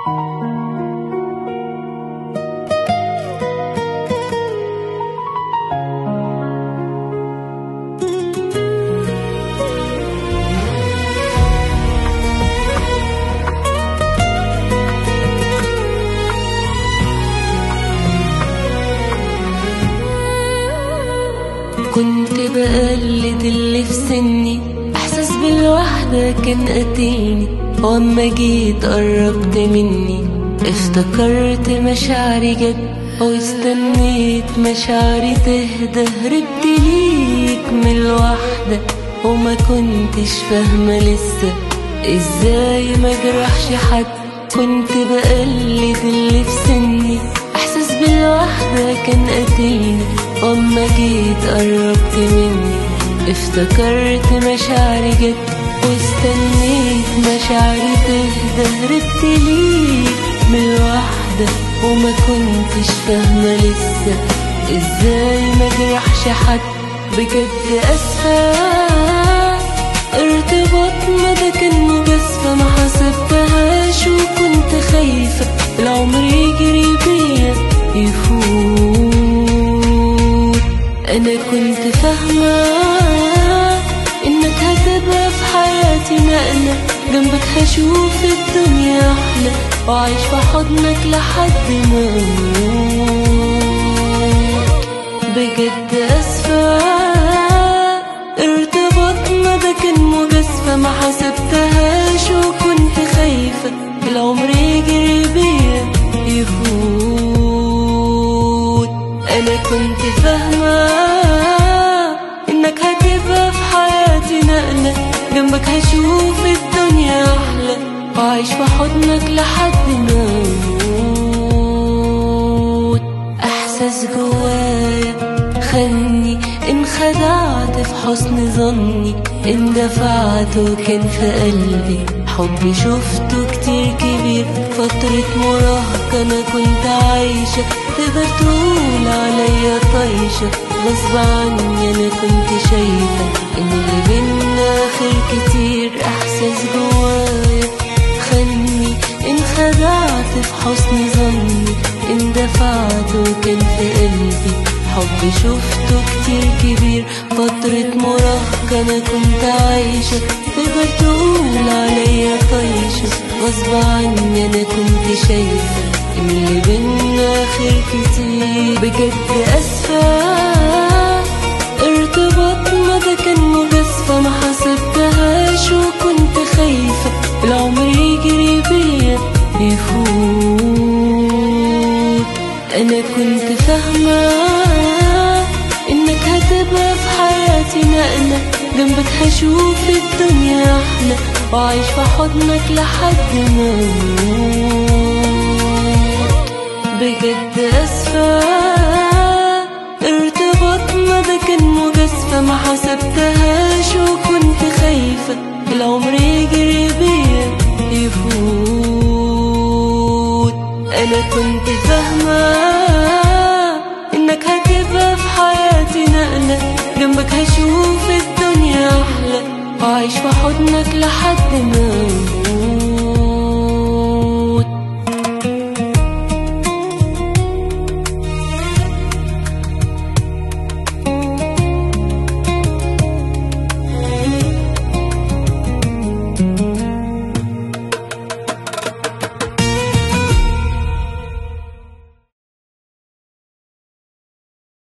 كنت بقلد اللي في سني احساس بالوحدة كان قاتلني واما جيت قربت مني افتكرت مشاعري جد واستنيت مشاعري تهدى هربت ليك من الوحدة وما كنتش فاهمة لسه ازاي ما جرحش حد كنت بقلد اللي في سني احساس بالوحدة كان قاتلني واما جيت قربت مني افتكرت مشاعري جد واستنيت مشاعري تهدى هربت ليك من الوحدة وما كنتش فاهمة لسه ازاي ما جرحش حد بجد اسفة ارتباطنا ده كان مجازفة ما حسبتهاش وكنت خايفة العمر يجري بيا يفوت انا كنت فاهمة انك هتبقى في حياتي نقلة جنبك هشوف الدنيا احلى وعيش في حضنك لحد ما اموت بجد اسفة ارتباطنا ده كان مجازفة ما حسبتهاش وكنت خايفة العمر يجري بيا يفوت انا كنت فاهمة انك هتبقى في حياتي نقلة جنبك هشوف الدنيا احلى وعيش في حضنك لحد ما اموت احساس جوايا خلني انخدعت في حسن ظني اندفعت وكان في قلبي حبي شفته كتير كبير فترة مراهقة أنا كنت عايشة تقدر تقول عليا طايشة غصب عني أنا كنت شايفة إن اللي بينا خير كتير إحساس جوايا خلني انخدعت في حسن ظني اندفعت وكان في قلبي حبي شفته كتير كبير فترة مراهقة أنا كنت عايشة تقدر تقول عليا طايشة غصب عني أنا كنت شايفة إن اللي بينا خير كتير بجد أسفة ارتباطنا ده كان مجازفة ما حسبتهاش وكنت خايفة العمر يجري بيا يفوت أنا كنت فاهمة إنك هتبقى في حياتي نقلة جنبك هشوف الدنيا أحلى وأعيش في حضنك لحد ما أموت بجد أسفة ارتباطنا ده كان مجازفة ما حسبتهاش وكنت خايفة العمر يجري بيا يفوت أنا كنت فاهمة إنك هتبقى في حياتي نقلة جنبك هشوف الدنيا أحلى وأعيش في حضنك لحد ما